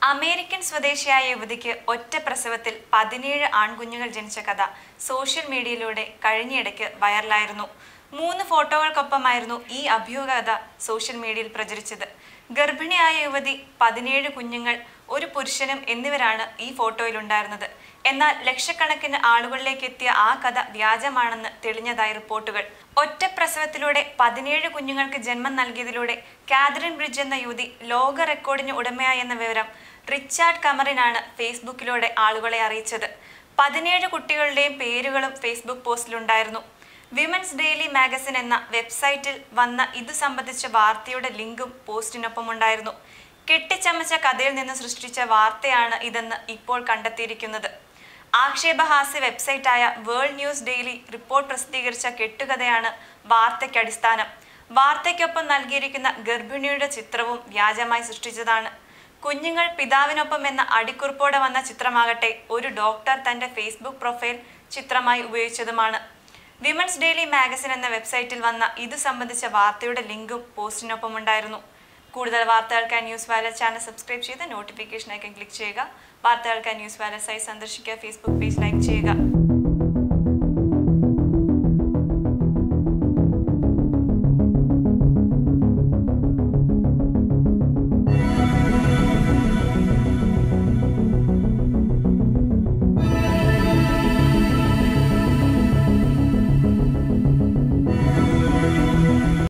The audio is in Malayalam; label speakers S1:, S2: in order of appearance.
S1: അമേരിക്കൻ സ്വദേശിയായ യുവതിക്ക് ഒറ്റ പ്രസവത്തിൽ പതിനേഴ് ആൺകുഞ്ഞുങ്ങൾ ജനിച്ച കഥ സോഷ്യൽ മീഡിയയിലൂടെ കഴിഞ്ഞയിടയ്ക്ക് വൈറലായിരുന്നു മൂന്ന് ഫോട്ടോകൾക്കൊപ്പമായിരുന്നു ഈ അഭ്യൂഹ കഥ സോഷ്യൽ മീഡിയയിൽ പ്രചരിച്ചത് ഗർഭിണിയായ യുവതി പതിനേഴ് കുഞ്ഞുങ്ങൾ ഒരു പുരുഷനും എന്നിവരാണ് ഈ ഫോട്ടോയിലുണ്ടായിരുന്നത് എന്നാൽ ലക്ഷക്കണക്കിന് ആളുകളിലേക്ക് എത്തിയ ആ കഥ വ്യാജമാണെന്ന് തെളിഞ്ഞതായി റിപ്പോർട്ടുകൾ ഒറ്റ പ്രസവത്തിലൂടെ പതിനേഴ് കുഞ്ഞുങ്ങൾക്ക് ജന്മം നൽകിയതിലൂടെ കാതറിൻ ബ്രിഡ്ജ് എന്ന യുവതി ലോക റെക്കോർഡിന് ഉടമയായി എന്ന വിവരം റിച്ചാർഡ് കമറിനാണ് ഫേസ്ബുക്കിലൂടെ ആളുകളെ അറിയിച്ചത് പതിനേഴ് കുട്ടികളുടെയും പേരുകളും ഫേസ്ബുക്ക് പോസ്റ്റിലുണ്ടായിരുന്നു വിമൻസ് ഡെയിലി മാഗസിൻ എന്ന വെബ്സൈറ്റിൽ വന്ന ഇത് സംബന്ധിച്ച വാർത്തയുടെ ലിങ്കും പോസ്റ്റിനൊപ്പമുണ്ടായിരുന്നു കെട്ടിച്ചമച്ച കഥയിൽ നിന്ന് സൃഷ്ടിച്ച വാർത്തയാണ് ഇതെന്ന് ഇപ്പോൾ കണ്ടെത്തിയിരിക്കുന്നത് ആക്ഷേപഹാസ്യ വെബ്സൈറ്റായ വേൾഡ് ന്യൂസ് ഡെയിലി റിപ്പോർട്ട് പ്രസിദ്ധീകരിച്ച കെട്ടുകഥയാണ് വാർത്തയ്ക്ക് അടിസ്ഥാനം വാർത്തയ്ക്കൊപ്പം നൽകിയിരിക്കുന്ന ഗർഭിണിയുടെ ചിത്രവും വ്യാജമായി സൃഷ്ടിച്ചതാണ് കുഞ്ഞുങ്ങൾ പിതാവിനൊപ്പം എന്ന അടിക്കുറിപ്പോടെ വന്ന ചിത്രമാകട്ടെ ഒരു ഡോക്ടർ തന്റെ ഫേസ്ബുക്ക് പ്രൊഫൈൽ ചിത്രമായി ഉപയോഗിച്ചതുമാണ് വിമൻസ് ഡെയിലി മാഗസിൻ എന്ന വെബ്സൈറ്റിൽ വന്ന ഇത് സംബന്ധിച്ച വാർത്തയുടെ ലിങ്കും പോസ്റ്റിനൊപ്പം ഉണ്ടായിരുന്നു കൂടുതൽ വാർത്തകൾക്കായി ന്യൂസ് വാല ചാനൽ സബ്സ്ക്രൈബ് ചെയ്ത് നോട്ടിഫിക്കേഷൻ ഐക്കൺ ക്ലിക്ക് ചെയ്യുക വാർത്തകൾക്കായി ന്യൂസ് വാല സൈറ്റ് സന്ദർശിക്കുക ഫേസ്ബുക്ക് പേജ് ലൈക്ക് ചെയ്യുക